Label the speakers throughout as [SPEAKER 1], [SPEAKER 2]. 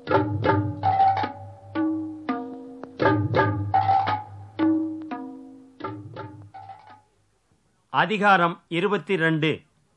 [SPEAKER 1] அதிகாரம் இருபத்தி ரெண்டு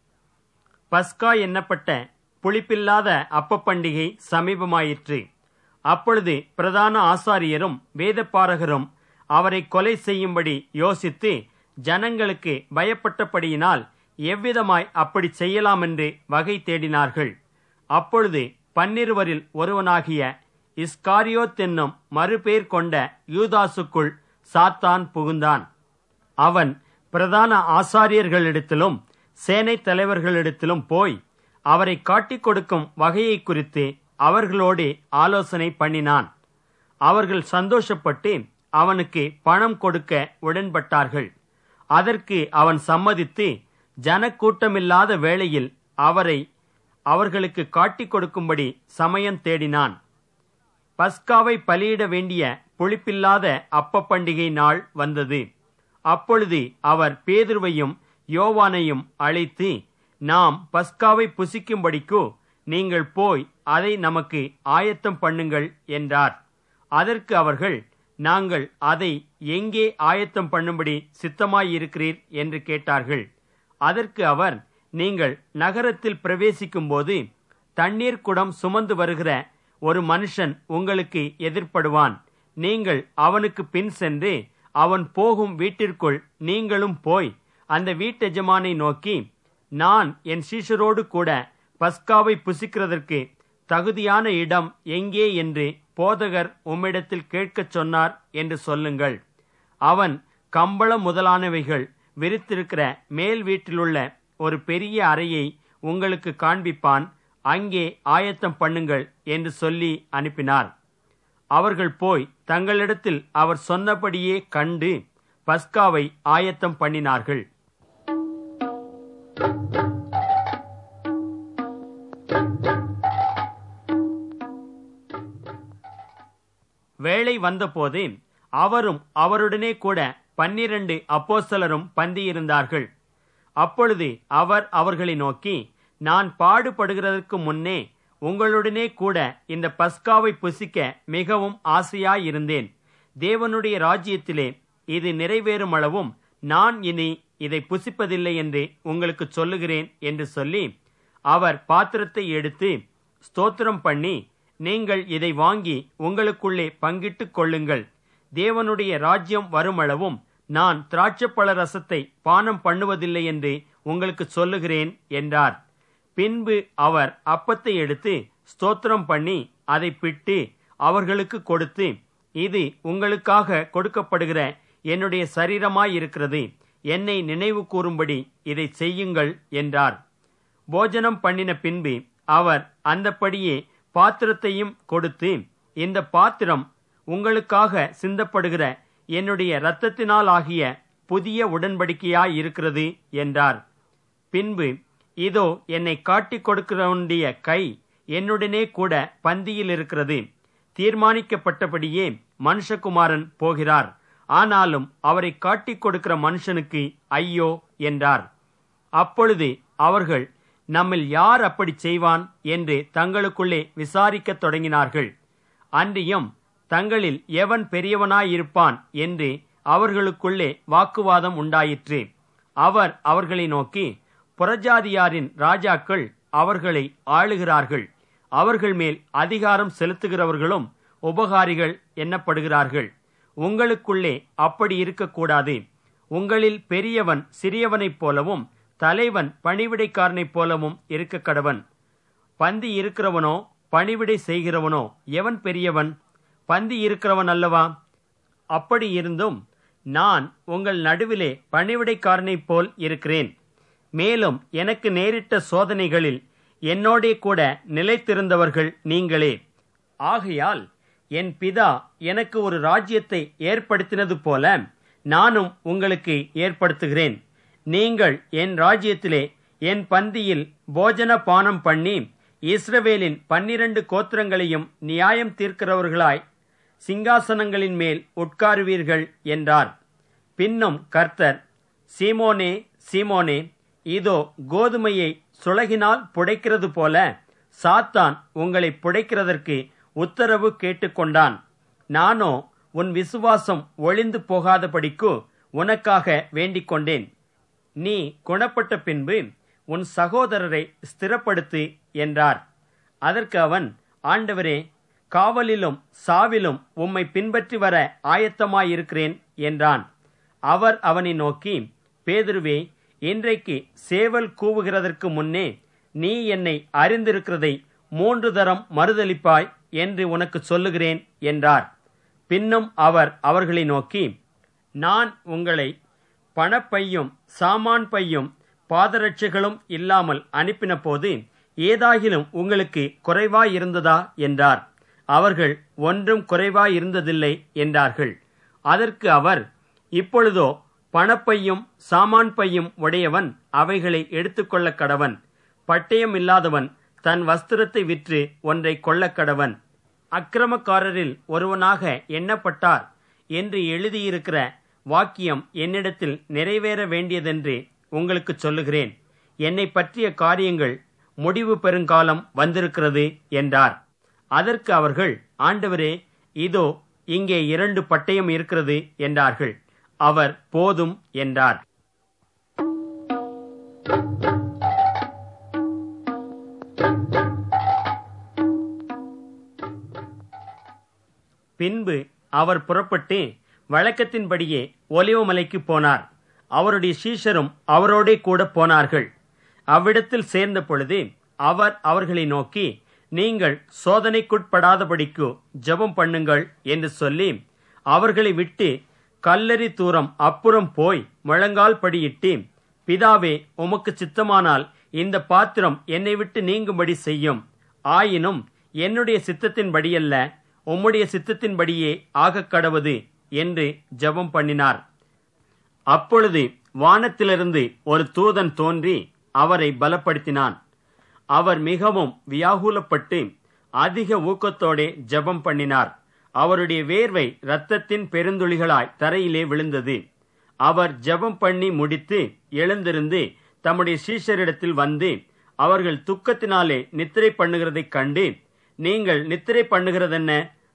[SPEAKER 1] பஸ்கா என்னப்பட்ட புளிப்பில்லாத அப்பப் பண்டிகை சமீபமாயிற்று அப்பொழுது பிரதான ஆசாரியரும் வேதப்பாரகரும் அவரை கொலை செய்யும்படி யோசித்து ஜனங்களுக்கு பயப்பட்டபடியினால் எவ்விதமாய் அப்படி செய்யலாமென்று வகை தேடினார்கள் அப்பொழுது பன்னிருவரில் ஒருவனாகிய இஸ்காரியோத் என்னும் மறுபேர் கொண்ட யூதாசுக்குள் சாத்தான் புகுந்தான் அவன் பிரதான ஆசாரியர்களிடத்திலும் சேனை தலைவர்களிடத்திலும் போய் அவரை காட்டிக் கொடுக்கும் வகையை குறித்து அவர்களோடு ஆலோசனை பண்ணினான் அவர்கள் சந்தோஷப்பட்டு அவனுக்கு பணம் கொடுக்க உடன்பட்டார்கள் அதற்கு அவன் சம்மதித்து ஜனக்கூட்டமில்லாத வேளையில் அவரை அவர்களுக்கு காட்டிக் கொடுக்கும்படி சமயம் தேடினான் பஸ்காவை பலியிட வேண்டிய புளிப்பில்லாத அப்ப பண்டிகை நாள் வந்தது அப்பொழுது அவர் பேதுருவையும் யோவானையும் அழைத்து நாம் பஸ்காவை புசிக்கும்படிக்கு நீங்கள் போய் அதை நமக்கு ஆயத்தம் பண்ணுங்கள் என்றார் அதற்கு அவர்கள் நாங்கள் அதை எங்கே ஆயத்தம் பண்ணும்படி சித்தமாயிருக்கிறீர் என்று கேட்டார்கள் அதற்கு அவர் நீங்கள் நகரத்தில் பிரவேசிக்கும்போது தண்ணீர் குடம் சுமந்து வருகிற ஒரு மனுஷன் உங்களுக்கு எதிர்ப்படுவான் நீங்கள் அவனுக்கு பின் சென்று அவன் போகும் வீட்டிற்குள் நீங்களும் போய் அந்த வீட்டெஜமானை நோக்கி நான் என் சீஷரோடு கூட பஸ்காவை புசிக்கிறதற்கு தகுதியான இடம் எங்கே என்று போதகர் உம்மிடத்தில் கேட்கச் சொன்னார் என்று சொல்லுங்கள் அவன் கம்பளம் முதலானவைகள் விரித்திருக்கிற மேல் வீட்டிலுள்ள ஒரு பெரிய அறையை உங்களுக்கு காண்பிப்பான் அங்கே ஆயத்தம் பண்ணுங்கள் என்று சொல்லி அனுப்பினார் அவர்கள் போய் தங்களிடத்தில் அவர் சொன்னபடியே கண்டு பஸ்காவை ஆயத்தம் பண்ணினார்கள் வேளை வந்தபோது அவரும் அவருடனே கூட பன்னிரண்டு அப்போஸ்தலரும் பந்தியிருந்தார்கள் அப்பொழுது அவர் அவர்களை நோக்கி நான் பாடுபடுகிறதற்கு முன்னே உங்களுடனே கூட இந்த பஸ்காவை புசிக்க மிகவும் ஆசையாயிருந்தேன் தேவனுடைய ராஜ்யத்திலே இது நிறைவேறும் அளவும் நான் இனி இதை புசிப்பதில்லை என்று உங்களுக்கு சொல்லுகிறேன் என்று சொல்லி அவர் பாத்திரத்தை எடுத்து ஸ்தோத்திரம் பண்ணி நீங்கள் இதை வாங்கி உங்களுக்குள்ளே பங்கிட்டுக் கொள்ளுங்கள் தேவனுடைய ராஜ்யம் வருமளவும் நான் திராட்சப்பழ ரசத்தை பானம் பண்ணுவதில்லை என்று உங்களுக்கு சொல்லுகிறேன் என்றார் பின்பு அவர் அப்பத்தை எடுத்து ஸ்தோத்திரம் பண்ணி அதை பிட்டு அவர்களுக்கு கொடுத்து இது உங்களுக்காக கொடுக்கப்படுகிற என்னுடைய சரீரமாயிருக்கிறது என்னை நினைவு கூறும்படி இதை செய்யுங்கள் என்றார் போஜனம் பண்ணின பின்பு அவர் அந்தப்படியே பாத்திரத்தையும் கொடுத்து இந்த பாத்திரம் உங்களுக்காக சிந்தப்படுகிற என்னுடைய இரத்தத்தினால் ஆகிய புதிய உடன்படிக்கையாயிருக்கிறது என்றார் பின்பு இதோ என்னை காட்டிக் கொடுக்கிறவனுடைய கை என்னுடனே கூட பந்தியில் இருக்கிறது தீர்மானிக்கப்பட்டபடியே மனுஷகுமாரன் போகிறார் ஆனாலும் அவரை காட்டிக் கொடுக்கிற மனுஷனுக்கு ஐயோ என்றார் அப்பொழுது அவர்கள் நம்மில் யார் அப்படி செய்வான் என்று தங்களுக்குள்ளே விசாரிக்கத் தொடங்கினார்கள் அன்றியும் தங்களில் எவன் பெரியவனாயிருப்பான் என்று அவர்களுக்குள்ளே வாக்குவாதம் உண்டாயிற்று அவர் அவர்களை நோக்கி புறஜாதியாரின் ராஜாக்கள் அவர்களை ஆளுகிறார்கள் அவர்கள் மேல் அதிகாரம் செலுத்துகிறவர்களும் உபகாரிகள் எண்ணப்படுகிறார்கள் உங்களுக்குள்ளே அப்படி இருக்கக்கூடாது உங்களில் பெரியவன் சிறியவனைப் போலவும் தலைவன் பணிவிடைக்காரனைப் போலவும் இருக்க கடவன் பந்தி இருக்கிறவனோ பணிவிடை செய்கிறவனோ எவன் பெரியவன் பந்தி இருக்கிறவன் அல்லவா அப்படி இருந்தும் நான் உங்கள் நடுவிலே பணிவிடைக்காரனைப் போல் இருக்கிறேன் மேலும் எனக்கு நேரிட்ட சோதனைகளில் என்னோடே கூட நிலைத்திருந்தவர்கள் நீங்களே ஆகையால் என் பிதா எனக்கு ஒரு ராஜ்யத்தை ஏற்படுத்தினது போல நானும் உங்களுக்கு ஏற்படுத்துகிறேன் நீங்கள் என் ராஜ்யத்திலே என் பந்தியில் போஜன பானம் பண்ணி இஸ்ரவேலின் பன்னிரண்டு கோத்திரங்களையும் நியாயம் தீர்க்கிறவர்களாய் சிங்காசனங்களின் மேல் உட்காருவீர்கள் என்றார் பின்னும் கர்த்தர் சீமோனே சீமோனே இதோ கோதுமையை சுளகினால் புடைக்கிறது போல சாத்தான் உங்களை புடைக்கிறதற்கு உத்தரவு கேட்டுக்கொண்டான் நானோ உன் விசுவாசம் ஒளிந்து போகாதபடிக்கு உனக்காக வேண்டிக் கொண்டேன் நீ குணப்பட்ட பின்பு உன் சகோதரரை ஸ்திரப்படுத்து என்றார் அதற்கு அவன் ஆண்டவரே காவலிலும் சாவிலும் உம்மை பின்பற்றி வர ஆயத்தமாயிருக்கிறேன் என்றான் அவர் அவனை நோக்கி பேதுருவே இன்றைக்கு சேவல் கூவுகிறதற்கு முன்னே நீ என்னை அறிந்திருக்கிறதை மூன்று தரம் மறுதளிப்பாய் என்று உனக்கு சொல்லுகிறேன் என்றார் பின்னும் அவர் அவர்களை நோக்கி நான் உங்களை பணப்பையும் சாமான் பையும் பாதரட்சைகளும் இல்லாமல் அனுப்பின போது ஏதாகிலும் உங்களுக்கு குறைவாயிருந்ததா என்றார் அவர்கள் ஒன்றும் குறைவாயிருந்ததில்லை என்றார்கள் அதற்கு அவர் இப்பொழுதோ பணப்பையும் சாமான் பையும் உடையவன் அவைகளை எடுத்துக்கொள்ள கடவன் பட்டயம் இல்லாதவன் தன் வஸ்திரத்தை விற்று ஒன்றை கொள்ளக் கடவன் அக்கிரமக்காரரில் ஒருவனாக எண்ணப்பட்டார் என்று எழுதியிருக்கிற வாக்கியம் என்னிடத்தில் நிறைவேற வேண்டியதென்று உங்களுக்கு சொல்லுகிறேன் என்னை பற்றிய காரியங்கள் முடிவு பெருங்காலம் வந்திருக்கிறது என்றார் அதற்கு அவர்கள் ஆண்டவரே இதோ இங்கே இரண்டு பட்டயம் இருக்கிறது என்றார்கள் அவர் போதும் என்றார் பின்பு அவர் புறப்பட்டு வழக்கத்தின்படியே ஒலிவமலைக்கு போனார் அவருடைய சீஷரும் அவரோடே கூட போனார்கள் அவ்விடத்தில் சேர்ந்த பொழுது அவர் அவர்களை நோக்கி நீங்கள் சோதனைக்குட்படாதபடிக்கு ஜெபம் பண்ணுங்கள் என்று சொல்லி அவர்களை விட்டு கல்லறி தூரம் அப்புறம் போய் முழங்கால் படியிட்டு பிதாவே உமக்கு சித்தமானால் இந்த பாத்திரம் என்னை விட்டு நீங்கும்படி செய்யும் ஆயினும் என்னுடைய சித்தத்தின்படியல்ல உம்முடைய சித்தத்தின்படியே ஆகக் கடவது என்று ஜெபம் பண்ணினார் அப்பொழுது வானத்திலிருந்து ஒரு தூதன் தோன்றி அவரை பலப்படுத்தினான் அவர் மிகவும் வியாகுலப்பட்டு அதிக ஊக்கத்தோடே ஜெபம் பண்ணினார் அவருடைய வேர்வை இரத்தத்தின் பெருந்துளிகளாய் தரையிலே விழுந்தது அவர் ஜெபம் பண்ணி முடித்து எழுந்திருந்து தம்முடைய சீஷரிடத்தில் வந்து அவர்கள் துக்கத்தினாலே நித்திரை பண்ணுகிறதைக் கண்டு நீங்கள் நித்திரை பண்ணுகிறதென்ன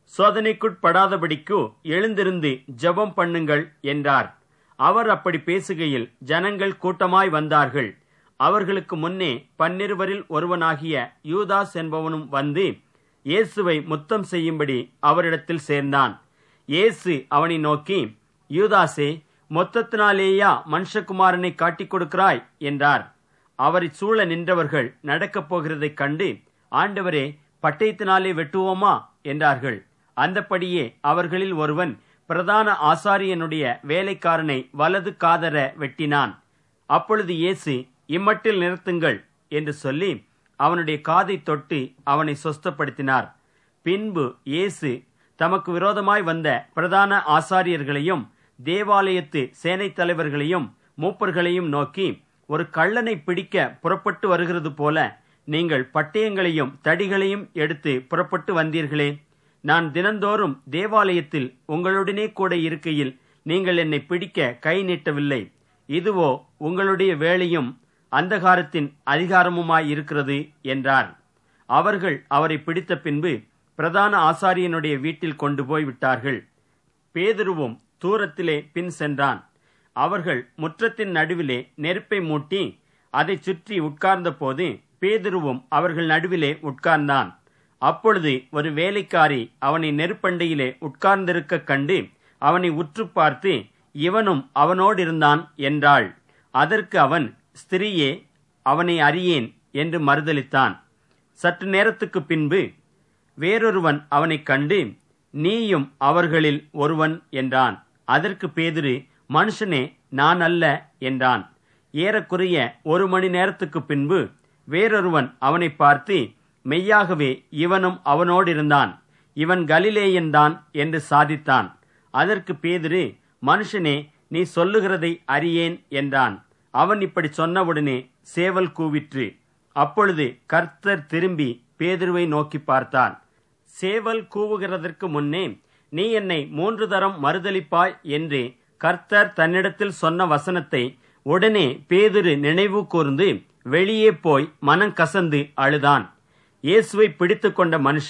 [SPEAKER 1] சோதனைக்குட்படாதபடிக்கு எழுந்திருந்து ஜெபம் பண்ணுங்கள் என்றார் அவர் அப்படி பேசுகையில் ஜனங்கள் கூட்டமாய் வந்தார்கள் அவர்களுக்கு முன்னே பன்னிருவரில் ஒருவனாகிய யூதாஸ் என்பவனும் வந்து இயேசுவை முத்தம் செய்யும்படி அவரிடத்தில் சேர்ந்தான் இயேசு அவனை நோக்கி யூதாசே மொத்தத்தினாலேயா மனுஷகுமாரனை காட்டிக் கொடுக்கிறாய் என்றார் அவரை சூழ நின்றவர்கள் நடக்கப் போகிறதைக் கண்டு ஆண்டவரே பட்டயத்தினாலே வெட்டுவோமா என்றார்கள் அந்தப்படியே அவர்களில் ஒருவன் பிரதான ஆசாரியனுடைய வேலைக்காரனை வலது காதர வெட்டினான் அப்பொழுது இயேசு இம்மட்டில் நிறுத்துங்கள் என்று சொல்லி அவனுடைய காதை தொட்டு அவனை சொஸ்தப்படுத்தினார் பின்பு இயேசு தமக்கு விரோதமாய் வந்த பிரதான ஆசாரியர்களையும் தேவாலயத்து சேனைத் தலைவர்களையும் மூப்பர்களையும் நோக்கி ஒரு கள்ளனை பிடிக்க புறப்பட்டு வருகிறது போல நீங்கள் பட்டயங்களையும் தடிகளையும் எடுத்து புறப்பட்டு வந்தீர்களே நான் தினந்தோறும் தேவாலயத்தில் உங்களுடனே கூட இருக்கையில் நீங்கள் என்னை பிடிக்க கை நீட்டவில்லை இதுவோ உங்களுடைய வேலையும் அந்தகாரத்தின் அதிகாரமுமாய் இருக்கிறது என்றார் அவர்கள் அவரை பிடித்த பின்பு பிரதான ஆசாரியனுடைய வீட்டில் கொண்டு போய் விட்டார்கள் பேதுருவும் தூரத்திலே பின் சென்றான் அவர்கள் முற்றத்தின் நடுவிலே நெருப்பை மூட்டி அதைச் சுற்றி உட்கார்ந்த போது பேதுருவும் அவர்கள் நடுவிலே உட்கார்ந்தான் அப்பொழுது ஒரு வேலைக்காரி அவனை நெருப்பண்டையிலே உட்கார்ந்திருக்க கண்டு அவனை உற்று பார்த்து இவனும் அவனோடு இருந்தான் என்றாள் அதற்கு அவன் ஸ்திரியே அவனை அறியேன் என்று மறுதலித்தான் சற்று நேரத்துக்கு பின்பு வேறொருவன் அவனைக் கண்டு நீயும் அவர்களில் ஒருவன் என்றான் அதற்கு பேதிரு மனுஷனே நான் அல்ல என்றான் ஏறக்குறைய ஒரு மணி நேரத்துக்கு பின்பு வேறொருவன் அவனை பார்த்து மெய்யாகவே இவனும் அவனோடு இருந்தான் இவன் கலிலேயன்தான் என்று சாதித்தான் அதற்கு பேதிரு மனுஷனே நீ சொல்லுகிறதை அறியேன் என்றான் அவன் இப்படி சொன்னவுடனே சேவல் கூவிற்று அப்பொழுது கர்த்தர் திரும்பி பேதுருவை நோக்கி பார்த்தார் சேவல் கூவுகிறதற்கு முன்னே நீ என்னை மூன்று தரம் மறுதலிப்பாய் என்று கர்த்தர் தன்னிடத்தில் சொன்ன வசனத்தை உடனே பேதுரு நினைவு கூர்ந்து வெளியே போய் மனம் கசந்து அழுதான் இயேசுவை பிடித்து கொண்ட மனுஷர்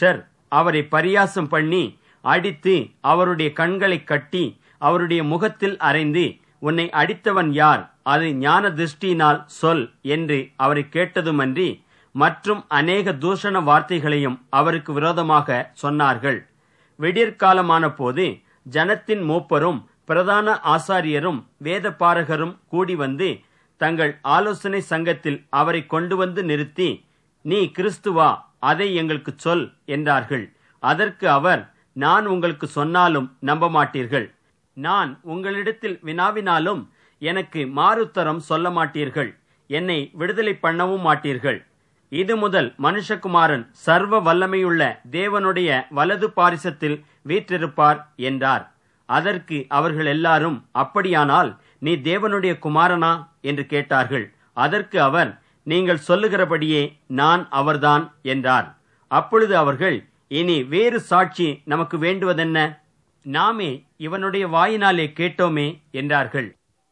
[SPEAKER 1] அவரை பரியாசம் பண்ணி அடித்து அவருடைய கண்களை கட்டி அவருடைய முகத்தில் அறைந்து உன்னை அடித்தவன் யார் அது ஞான திருஷ்டியினால் சொல் என்று அவரை கேட்டதுமன்றி மற்றும் அநேக தூஷண வார்த்தைகளையும் அவருக்கு விரோதமாக சொன்னார்கள் விடியற்காலமான போது ஜனத்தின் மூப்பரும் பிரதான ஆசாரியரும் வேத பாரகரும் கூடி வந்து தங்கள் ஆலோசனை சங்கத்தில் அவரை கொண்டு வந்து நிறுத்தி நீ கிறிஸ்துவா அதை எங்களுக்கு சொல் என்றார்கள் அதற்கு அவர் நான் உங்களுக்கு சொன்னாலும் நம்ப மாட்டீர்கள் நான் உங்களிடத்தில் வினாவினாலும் எனக்கு மாறுத்தரம் சொல்ல மாட்டீர்கள் என்னை விடுதலை பண்ணவும் மாட்டீர்கள் இது முதல் மனுஷகுமாரன் சர்வ வல்லமையுள்ள தேவனுடைய வலது பாரிசத்தில் வீற்றிருப்பார் என்றார் அதற்கு அவர்கள் எல்லாரும் அப்படியானால் நீ தேவனுடைய குமாரனா என்று கேட்டார்கள் அதற்கு அவர் நீங்கள் சொல்லுகிறபடியே நான் அவர்தான் என்றார் அப்பொழுது அவர்கள் இனி வேறு சாட்சி நமக்கு வேண்டுவதென்ன நாமே இவனுடைய வாயினாலே கேட்டோமே என்றார்கள்